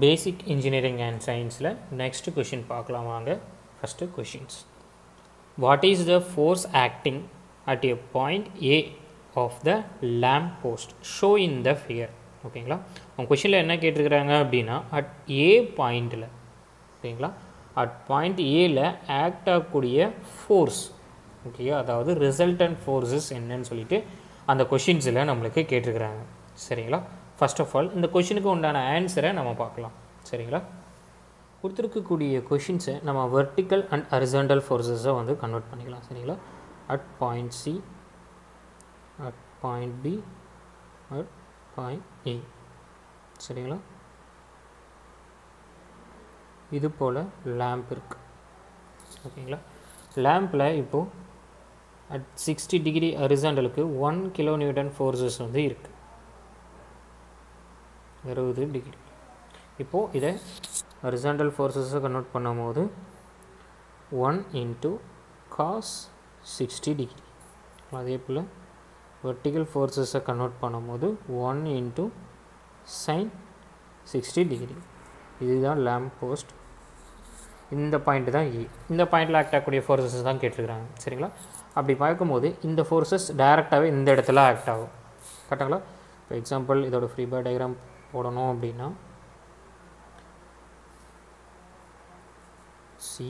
basic engineering and சயின்ஸில் next question பார்க்கலாம் வாங்க first questions what is the force acting at a point A of the lamp post show in the figure ஓகேங்களா உங்கள் கொஷினில் என்ன கேட்டிருக்கிறாங்க அப்படின்னா அட் ஏ பாயிண்டில் ஓகேங்களா அட் பாயிண்ட் ஏல ஆக்ட் ஆகக்கூடிய ஃபோர்ஸ் ஓகே அதாவது ரிசல்டன்ட் ஃபோர்ஸஸ் என்னன்னு சொல்லிட்டு அந்த கொஷின்ஸில் நம்மளுக்கு கேட்டிருக்கிறாங்க சரிங்களா ஃபர்ஸ்ட் ஆஃப் ஆல் இந்த கொஷினுக்கு உண்டான ஆன்சரை நம்ம பார்க்கலாம் சரிங்களா கொடுத்துருக்கக்கூடிய கொஷின்ஸை நம்ம வெர்டிக்கல் அண்ட் ஹரிசாண்டல் ஃபோர்ஸஸை வந்து கன்வெர்ட் பண்ணிக்கலாம் சரிங்களா at point C at point B at point A சரிங்களா இது போல் லேம்ப் இருக்குது ஓகேங்களா லேம்பில் இப்போது அட் சிக்ஸ்டி டிகிரி ஹரிசாண்டலுக்கு ஒன் கிலோ நியூட்டன் ஃபோர்ஸஸ் வந்து இருக்குது அறுபது டிகிரி இப்போது இதை ஹரிசாண்டல் ஃபோர்ஸஸை கன்வெர்ட் பண்ணும்போது one into cos sixty degree அதே போல் வெர்டிக்கல் ஃபோர்ஸஸை கன்வெர்ட் பண்ணும்போது one into sine sixty degree இதுதான் லேம்ப் போஸ்ட் இந்த பாயிண்ட் தான் இ இந்த பாயிண்டில் ஆக்ட் ஆகக்கூடிய ஃபோர்ஸஸ் தான் கேட்டிருக்கிறாங்க சரிங்களா அப்படி பார்க்கும்போது இந்த ஃபோர்ஸஸ் டைரெக்டாகவே இந்த இடத்துல ஆக்ட் ஆகும் கரெக்டாங்களா இப்போ எக்ஸாம்பிள் இதோட ஃப்ரீ பை டயக்ராம் போடணும் அப்படின்னா சி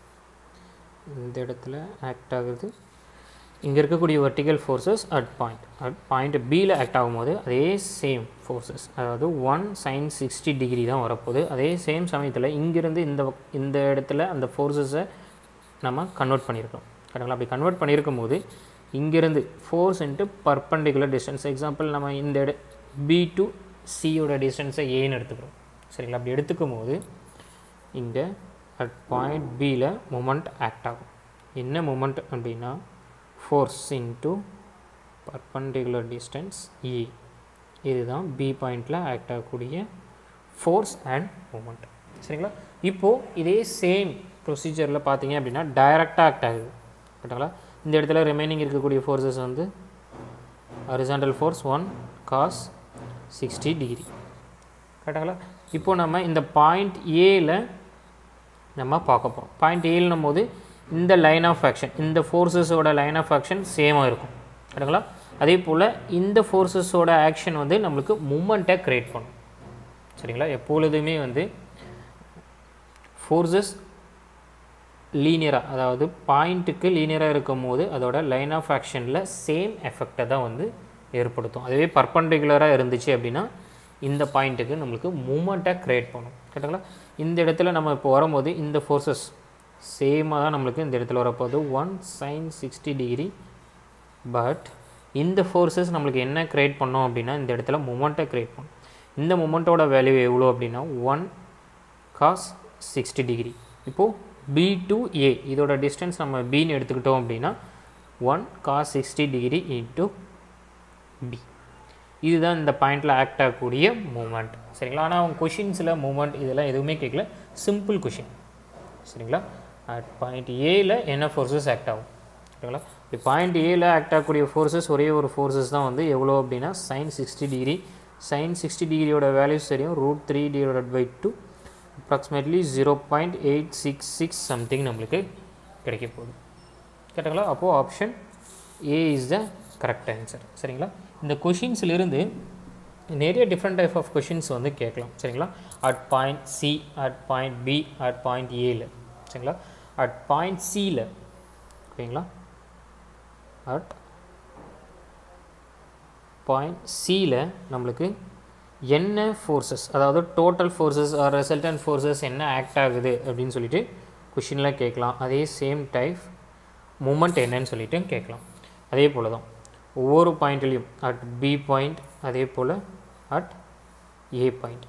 இந்த இடத்துல ஆக்ட் ஆகுது இங்கே இருக்கக்கூடிய vertical forces at point at point பியில் ஆக்ட் ஆகும்போது அதே சேம் ஃபோர்ஸஸ் அதாவது ஒன் சைன் சிக்ஸ்டி டிகிரி தான் வரப்போகுது அதே சேம் சமயத்தில் இங்கேருந்து இந்த இந்த இடத்துல அந்த ஃபோர்ஸஸை நம்ம கன்வெர்ட் பண்ணியிருக்கோம் கரெக்டாங்களா அப்படி கன்வெர்ட் பண்ணியிருக்கும் போது இங்கேருந்து force into perpendicular distance example நம்ம இந்த இட பி டு சியோட டிஸ்டன்ஸை ஏன்னு எடுத்துக்கிறோம் சரிங்களா அப்படி எடுத்துக்கும் போது இங்கே அட் பாயிண்ட் பியில் மூமெண்ட் ஆக்ட் ஆகும் என்ன மூமெண்ட் அப்படின்னா ஃபோர்ஸ் இன்ட்டு பர்பண்டிகுலர் டிஸ்டன்ஸ் இ இதுதான் பி பாயிண்டில் ஆக்ட் ஆகக்கூடிய ஃபோர்ஸ் அண்ட் மூமெண்ட் சரிங்களா இப்போது இதே சேம் ப்ரொசீஜரில் பார்த்தீங்க அப்படின்னா டைரெக்டாக ஆக்ட் ஆகுது கரெக்டுங்களா இந்த இடத்துல ரிமைனிங் இருக்கக்கூடிய ஃபோர்ஸஸ் வந்து horizontal force one cos sixty degree கரெக்டுங்களா இப்போது நம்ம இந்த பாயிண்ட் ஏல நம்ம பார்க்க போகிறோம் பாயிண்ட் ஏழுனும் போது இந்த லைன் ஆஃப் ஆக்ஷன் இந்த ஃபோர்ஸஸோட லைன் ஆஃப் ஆக்ஷன் சேமாக இருக்கும் கரெக்டுங்களா அதே போல் இந்த ஃபோர்ஸஸோட ஆக்ஷன் வந்து நம்மளுக்கு மூமெண்ட்டை க்ரியேட் பண்ணும் சரிங்களா எப்பொழுதுமே வந்து ஃபோர்ஸஸ் லீனியராக அதாவது பாயிண்ட்டுக்கு லீனியராக இருக்கும் போது அதோட லைன் ஆஃப் ஆக்ஷனில் சேம் எஃபெக்டை தான் வந்து ஏற்படுத்தும் அதுவே பர்பண்டிகுலராக இருந்துச்சு அப்படின்னா இந்த பாயிண்ட்டுக்கு நம்மளுக்கு மூமெண்ட்டை க்ரியேட் பண்ணும் கரெக்டுங்களா இந்த இடத்துல நம்ம இப்போ வரும்போது இந்த ஃபோர்ஸஸ் சேமாக தான் நம்மளுக்கு இந்த இடத்துல வரப்போகுது one sine sixty degree but இந்த ஃபோர்ஸஸ் நம்மளுக்கு என்ன க்ரியேட் பண்ணோம் அப்படின்னா இந்த இடத்துல மொமெண்ட்டை க்ரியேட் பண்ணும் இந்த மொமெண்ட்டோட வேல்யூ எவ்வளோ அப்படின்னா ஒன் காஸ் சிக்ஸ்டி டிகிரி இப்போது பி டு ஏ இதோட டிஸ்டன்ஸ் நம்ம பின்னு எடுத்துக்கிட்டோம் அப்படின்னா one cos sixty degree into B இதுதான் இந்த பாயிண்டில் ஆக்ட் ஆகக்கூடிய மூமெண்ட் சரிங்களா ஆனால் அவங்க கொஷின்ஸில் மூமெண்ட் இதெல்லாம் எதுவுமே கேட்கல சிம்பிள் கொஷின் சரிங்களா அட் பாயிண்ட் ஏல என்ன ஃபோர்ஸஸ் ஆக்ட் ஆகும் சரிங்களா இப்படி பாயிண்ட் ஏல ஆக்ட் ஆகக்கூடிய ஃபோர்ஸஸ் ஒரே ஒரு ஃபோர்ஸஸ் தான் வந்து எவ்வளோ அப்படின்னா sine sixty degree sine sixty டிகிரியோட வேல்யூஸ் தெரியும் root three divide by two approximately zero point eight six six something நம்மளுக்கு கிடைக்க போகுது கேட்டாங்களா அப்போது option A is the correct answer சரிங்களா இந்த கொஷின்ஸிலிருந்து நிறைய டிஃப்ரெண்ட் டைப் ஆஃப் கொஷின்ஸ் வந்து கேட்கலாம் சரிங்களா at point C at point B at point ஏல சரிங்களா அட் பாயிண்ட் சியில் ஓகேங்களா அட் பாயிண்ட் சியில் நம்மளுக்கு என்ன ஃபோர்ஸஸ் அதாவது total forces or resultant forces என்ன ஆக்ட் ஆகுது அப்படின்னு சொல்லிட்டு கொஷினில் கேட்கலாம் அதே சேம் டைப் மூமெண்ட் என்னன்னு சொல்லிட்டு கேட்கலாம் அதே போல் தான் ஒவ்வொரு பாயிண்ட்லேயும் அட் பி பாயிண்ட் அதே போல் அட் ஏ பாயிண்ட்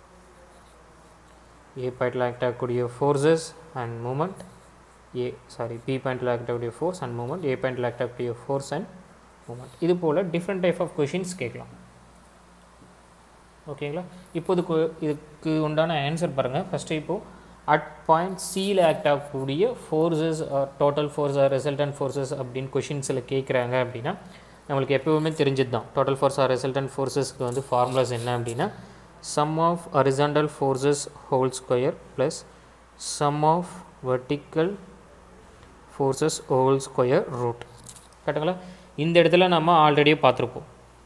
ஏ பாயிண்டில் ஆக்ட் ஆகக்கூடிய forces and moment A sorry B பாயிண்டில் ஆக்ட் ஆகக்கூடிய ஃபோர்ஸ் அண்ட் மூமெண்ட் ஏ பாயிண்டில் ஆக்ட் ஆகக்கூடிய ஃபோர்ஸ் அண்ட் மூமெண்ட் இது போல் டிஃப்ரெண்ட் டைப் ஆஃப் கொஷின்ஸ் கேட்கலாம் ஓகேங்களா இப்போ இதுக்கு இதுக்கு உண்டான ஆன்சர் பாருங்கள் ஃபஸ்ட்டு இப்போது அட் பாயிண்ட் சியில் ஆக்ட் ஆகக்கூடிய forces total force or resultant forces அப்படின்னு கொஷின்ஸில் கேட்குறாங்க அப்படின்னா நம்மளுக்கு எப்போவுமே தெரிஞ்சது தான் டோட்டல் ஃபோர்ஸ் ஆர் ரிசல்டன்ட் ஃபோர்ஸஸ்க்கு வந்து ஃபார்முலாஸ் என்ன அப்படின்னா sum of horizontal forces whole square plus sum of vertical forces whole square root கரெக்டுங்களா இந்த இடத்துல நம்ம ஆல்ரெடியே பார்த்துருப்போம்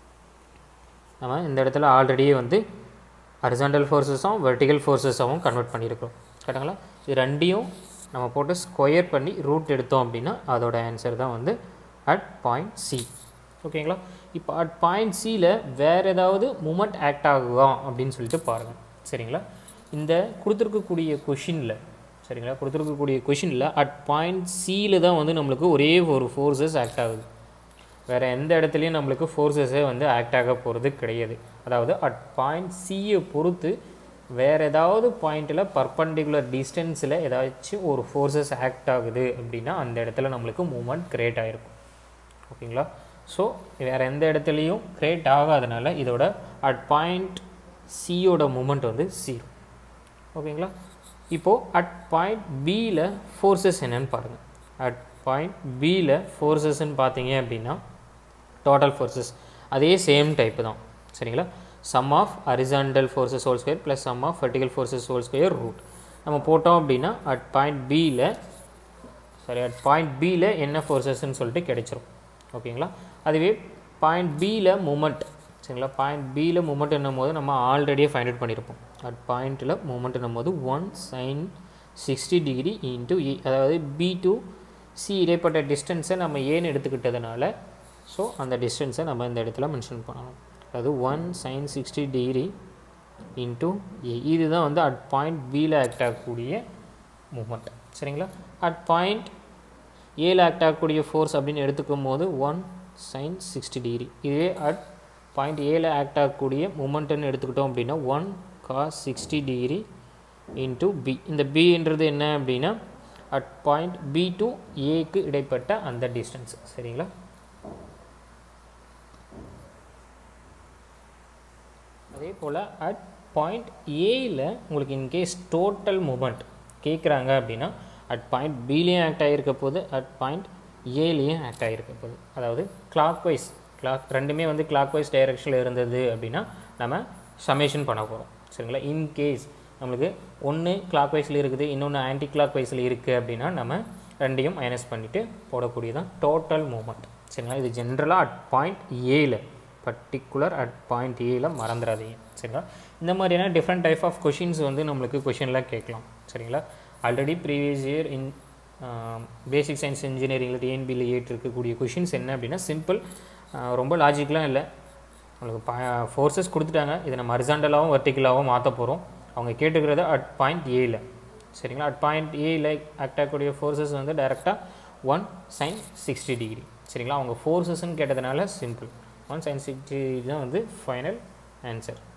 நம்ம இந்த இடத்துல ஆல்ரெடியே வந்து ஹரிசாண்டல் ஃபோர்ஸஸாகவும் வெர்டிக்கல் ஃபோர்ஸஸாகவும் கன்வெர்ட் பண்ணியிருக்கிறோம் கரெக்டுங்களா இது ரெண்டையும் நம்ம போட்டு ஸ்கொயர் பண்ணி ரூட் எடுத்தோம் அப்படின்னா அதோட ஆன்சர் தான் வந்து அட் பாயிண்ட் சி ஓகேங்களா இப்போ அட் பாயிண்ட் சியில் வேறு ஏதாவது மூமெண்ட் ஆக்ட் ஆகுதா அப்படின்னு சொல்லிட்டு பாருங்கள் சரிங்களா இந்த கொடுத்துருக்கக்கூடிய கொஷினில் சரிங்களா கொடுத்துருக்கக்கூடிய கொஷினில் அட் பாயிண்ட் சியில் தான் வந்து நம்மளுக்கு ஒரே ஒரு ஃபோர்ஸஸ் ஆக்ட் ஆகுது வேறு எந்த இடத்துலையும் நம்மளுக்கு ஃபோர்ஸஸே வந்து ஆக்ட் ஆக போகிறது கிடையாது அதாவது அட் பாயிண்ட் சியை பொறுத்து வேறு ஏதாவது பாயிண்ட்டில் பர்பண்டிகுலர் டிஸ்டன்ஸில் ஏதாச்சும் ஒரு ஃபோர்ஸஸ் ஆக்ட் ஆகுது அப்படின்னா அந்த இடத்துல நம்மளுக்கு மூமெண்ட் கிரியேட் ஆகிருக்கும் ஓகேங்களா ஸோ வேறு எந்த இடத்துலையும் கிரியேட் ஆகாதனால இதோட அட் பாயிண்ட் சியோட மூமெண்ட் வந்து ஜீரோ ஓகேங்களா இப்போது அட் பாயிண்ட் பியில் ஃபோர்ஸஸ் என்னன்னு பாருங்கள் அட் பாயிண்ட் பியில் ஃபோர்ஸஸ்ன்னு பார்த்தீங்க அப்படின்னா டோட்டல் ஃபோர்ஸஸ் அதே சேம் டைப்பு தான் சரிங்களா sum of horizontal forces whole square plus sum of vertical forces whole square root நம்ம போட்டோம் அப்படின்னா அட் பாயிண்ட் பியில் சரி அட் பாயிண்ட் பியில் என்ன ஃபோர்ஸஸ்ன்னு சொல்லிட்டு கிடைச்சிரும் ஓகேங்களா அதுவே பாயிண்ட் பியில் மூமெண்ட் சரிங்களா பாயிண்ட் பியில் மூமெண்ட் என்னும் போது நம்ம ஆல்ரெடியே ஃபைண்ட் அவுட் பண்ணியிருப்போம் அட் பாயிண்ட்டில் மூமெண்ட் என்னும் போது one sine sixty degree into இ அதாவது பி டு சி இடைப்பட்ட டிஸ்டன்ஸை நம்ம ஏன்னு எடுத்துக்கிட்டதுனால ஸோ அந்த டிஸ்டன்ஸை நம்ம இந்த இடத்துல மென்ஷன் பண்ணணும் அதாவது one sine sixty degree into A இதுதான் வந்து அட் பாயிண்ட் பியில் ஆக்ட் ஆகக்கூடிய மூமெண்ட் சரிங்களா அட் பாயிண்ட் ஏல ஆக்ட் ஆகக்கூடிய ஃபோர்ஸ் அப்படின்னு எடுத்துக்கும் போது ஒன் சைன் சிக்ஸ்டி டிகிரி இதுவே அட் பாயிண்ட் ஏல ஆக்ட் ஆகக்கூடிய மூமெண்ட்டுன்னு எடுத்துக்கிட்டோம் அப்படின்னா one cos sixty degree into B இந்த பின்றது என்ன அப்படின்னா அட் பாயிண்ட் பி டு ஏக்கு இடைப்பட்ட அந்த டிஸ்டன்ஸ் சரிங்களா அதே போல் அட் பாயிண்ட் ஏயில் உங்களுக்கு இன்கேஸ் டோட்டல் மூமெண்ட் கேட்குறாங்க அப்படின்னா அட் பாயிண்ட் பிலேயும் ஆக்ட் ஆகிருக்க போது அட் பாயிண்ட் ஏலேயும் ஆக்ட் ஆகிருக்க போகுது அதாவது கிளாக் வைஸ் கிளாக் ரெண்டுமே வந்து கிளாக் வைஸ் டைரக்ஷனில் இருந்தது அப்படின்னா நம்ம சமேஷன் பண்ண போகிறோம் சரிங்களா இன்கேஸ் நம்மளுக்கு ஒன்று கிளாக் வைஸில் இருக்குது இன்னொன்று ஆன்டி கிளாக் வைஸில் இருக்குது அப்படின்னா நம்ம ரெண்டையும் மைனஸ் பண்ணிவிட்டு போடக்கூடியதான் டோட்டல் மூமெண்ட் சரிங்களா இது ஜென்ரலாக அட் பாயிண்ட் ஏல பர்டிகுலர் அட் பாயிண்ட் ஏல மறந்துடாதீங்க சரிங்களா இந்த மாதிரியான டிஃப்ரெண்ட் டைப் ஆஃப் கொஷின்ஸ் வந்து நம்மளுக்கு கொஷினில் கேட்கலாம் சரிங்களா already previous year in basic science இன்ஜினியரிங்கில் டிஎன்பியில் ஏட் இருக்கக்கூடிய கொஷின்ஸ் என்ன அப்படின்னா சிம்பிள் ரொம்ப லாஜிக்கெலாம் இல்லை உங்களுக்கு பா ஃபோர்ஸஸ் கொடுத்துட்டாங்க இதை நம்ம ஹரிசாண்டலாகவும் வெர்டிக்கலாகவும் மாற்ற போகிறோம் அவங்க கேட்டுக்கிறது அட் பாயிண்ட் ஏல சரிங்களா அட் பாயிண்ட் ஏல ஆக்ட் ஆகக்கூடிய ஃபோர்ஸஸ் வந்து டைரெக்டாக ஒன் சைன் சிக்ஸ்டி டிகிரி சரிங்களா அவங்க ஃபோர்ஸஸ்ன்னு கேட்டதுனால சிம்பிள் ஒன் சைன் சிக்ஸ்டி தான் வந்து ஃபைனல் ஆன்சர்